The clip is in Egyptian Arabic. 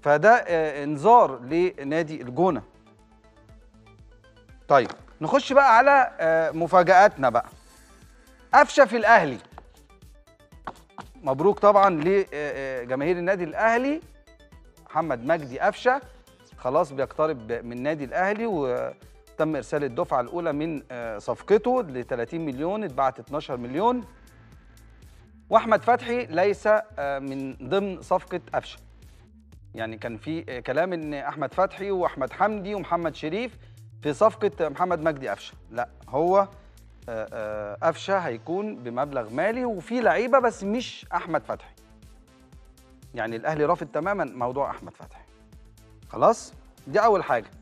فده آه، انذار لنادي الجونه طيب نخش بقى على آه، مفاجاتنا بقى قفشه في الاهلي مبروك طبعا لجماهير النادي الاهلي محمد مجدي قفشه خلاص بيقترب من نادي الاهلي وتم ارسال الدفعه الاولى من آه، صفقته ل 30 مليون اتبعت 12 مليون واحمد فتحي ليس آه، من ضمن صفقه قفشه يعني كان في آه، كلام ان احمد فتحي واحمد حمدي ومحمد شريف في صفقه محمد مجدي قفشه لا هو آه، آه، قفشه هيكون بمبلغ مالي وفي لعيبه بس مش احمد فتحي يعني الاهلي رافض تماما موضوع احمد فتحي خلاص دي اول حاجه